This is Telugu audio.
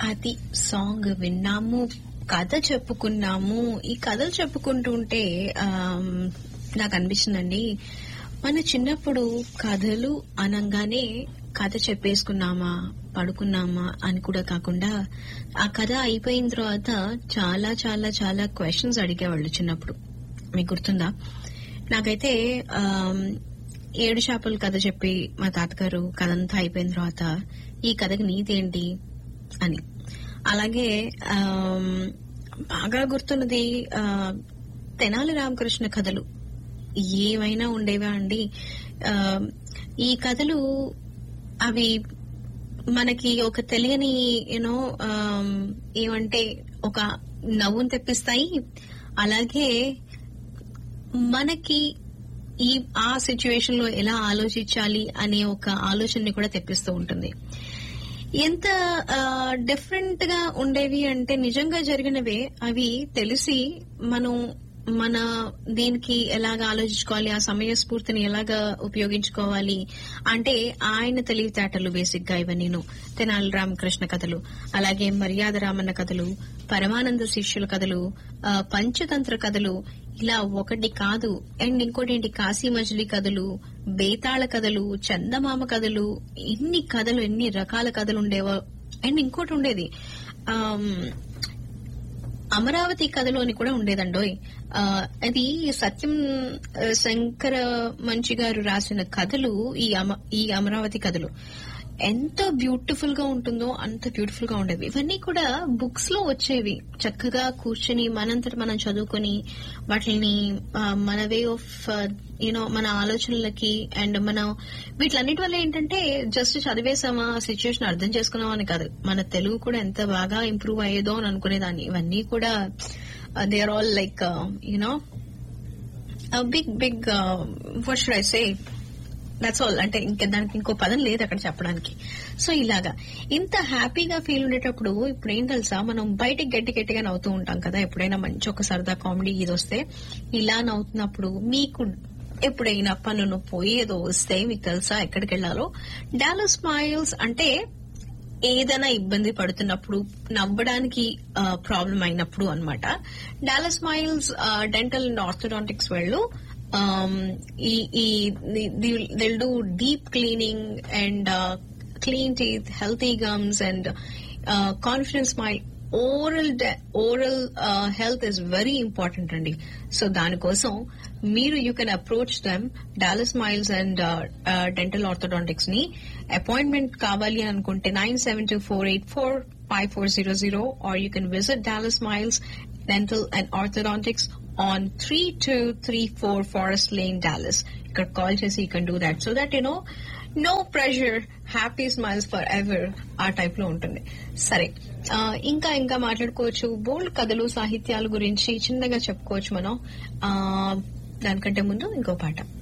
అది సాంగ్ విన్నాము కథ చెప్పుకున్నాము ఈ కథలు చెప్పుకుంటూ ఉంటే ఆమ్, నాకు అనిపించిందండి మన చిన్నప్పుడు కథలు అనంగానే కథ చెప్పేసుకున్నామా పడుకున్నామా అని కూడా కాకుండా ఆ కథ అయిపోయిన తర్వాత చాలా చాలా చాలా క్వశ్చన్స్ అడిగేవాళ్ళు చిన్నప్పుడు మీకు గుర్తుందా నాకైతే ఆమ్, ఏడు చేపలు కథ చెప్పి మా తాతగారు కథ అంతా అయిపోయిన తర్వాత ఈ కథకి నీతి ఏంటి అని అలాగే ఆమ్, బాగా గుర్తున్నది ఆ, తెనాలి రామకృష్ణ కథలు ఏమైనా ఉండేవా అండి ఆ, ఈ కథలు అవి మనకి ఒక తెలియని యూనో ఏమంటే ఒక నవ్వును తెప్పిస్తాయి అలాగే మనకి ఈ ఆ సిచ్యువేషన్ లో ఎలా ఆలోచించాలి అనే ఒక ఆలోచనని కూడా తెప్పిస్తూ ఉంటుంది ఎంత డిఫరెంట్ గా ఉండేవి అంటే నిజంగా జరిగినవే అవి తెలిసి మనం మన దీనికి ఎలాగ ఆలోచించుకోవాలి ఆ సమయ స్ఫూర్తిని ఎలాగ ఉపయోగించుకోవాలి అంటే ఆయన తెలివితేటలు బేసిక్ గా ఇవన్నీను తెనాలి రామకృష్ణ కథలు అలాగే మర్యాద రామన్న కథలు పరమానంద శిష్యుల కథలు ఆ, పంచతంత్ర కథలు ఇలా ఒకటి కాదు అండ్ ఇంకోటి ఏంటి కాశీ మజిలీ కథలు బేతాళ కథలు చందమామ కథలు ఎన్ని కథలు ఎన్ని రకాల కథలు ఉండేవో అండ్ ఇంకోటి ఉండేది ఆమ్, అమరావతి కథలో అని కూడా ఉండేదండోయ్ ఆ, అది సత్యం ఆ, శంకర మంచి గారు రాసిన కథలు ఈ అమ- ఈ అమరావతి కథలు ఎంత బ్యూటిఫుల్ గా ఉంటుందో అంత బ్యూటిఫుల్ గా ఉండేవి ఇవన్నీ కూడా బుక్స్ లో వచ్చేవి చక్కగా కూర్చొని మనంతట మనం చదువుకొని వాటిని ఆ, మన వే ఆఫ్ యూనో మన ఆలోచనలకి అండ్ మనం వీటిలన్నిటి వల్ల ఏంటంటే జస్ట్ చదివేసామా సిచ్యుయేషన్ అర్థం చేసుకున్నామా అని కాదు మన తెలుగు కూడా ఎంత బాగా ఇంప్రూవ్ అయ్యేదో అని అనుకునేదాన్ని ఇవన్నీ కూడా they are all like you know big big what should I say that's all అంటే ఇంకా దానికి ఇంకో పదం లేదు అక్కడ చెప్పడానికి సో ఇలాగా ఇంత హ్యాపీగా ఫీల్ ఉండేటప్పుడు ఇప్పుడు ఏం తెలుసా మనం బయటికి గట్టి గట్టిగా నవ్వుతూ ఉంటాం కదా ఎప్పుడైనా మంచి ఒక సరదా కామెడీ ఇది వస్తే ఇలా నవ్వుతున్నప్పుడు మీకు ఎప్పుడైనా పన్ను నొప్పి ఏదో వస్తే మీకు తెలుసా ఎక్కడికి వెళ్లాలో డాలో స్మైల్స్ అంటే ఏదైనా ఇబ్బంది పడుతున్నప్పుడు నవ్వడానికి ప్రాబ్లం అయినప్పుడు అన్నమాట Dallas smiles dental and orthodontics వెళ్ళు um, ఈ ఈ దిల్ do deep cleaning and clean teeth healthy gums and confidence smile oral oral health is very important అండి సో దానికోసం మీరు you can approach them Dallas miles and dental orthodontics ని అపాయింట్మెంట్ కావాలి అనుకుంటే nine seven two four eight four five four zero zero or you can visit Dallas miles dental and orthodontics on three two three four forest lane Dallas ఇక్కడ కాల్ చేసి you can do that so that you know no pressure happy smiles forever ఆ టైప్ లో ఉంటుంది సరే ఆ, ఇంకా ఇంకా మాట్లాడుకోవచ్చు బోల్డ్ కథలు సాహిత్యాల గురించి చిన్నగా చెప్పుకోవచ్చు మనం ఆ, దానికంటే ముందు ఇంకో పాట